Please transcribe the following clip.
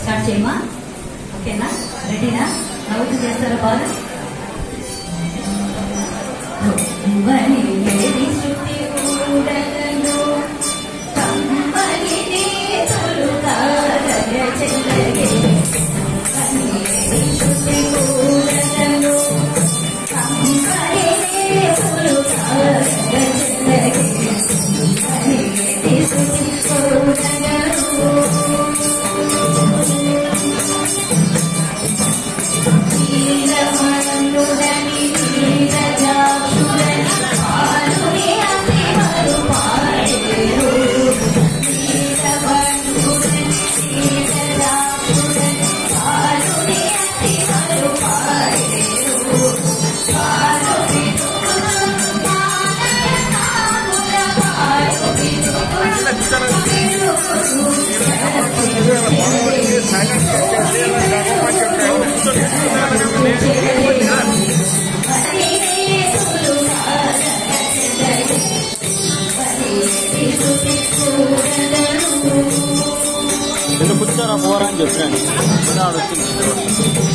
Start చేయమా ఓకేనా రెడీనా నవ్వుతూ చేస్తారా బాగా వని లేని శృతి ఊడగను కమ్మలిని తొలుగారగ చెల్లగే వని లేని శృతి ఊడగను కమ్మలిని తొలుగారగ చెల్లగే వని లేని శృతి ఊడగను నీలమణుడని నీరజాక్షుడని పాలుని అతివరు పాడేరు. నీలమణుడని నీరజాక్షుడని పాలుని అతివరు పాడేరు. పాలు వినుగులు మానయ నాగుల పాలు వినుగులు నిన్ను కూర్చోరా పోరా అని చెప్పాను వచ్చింది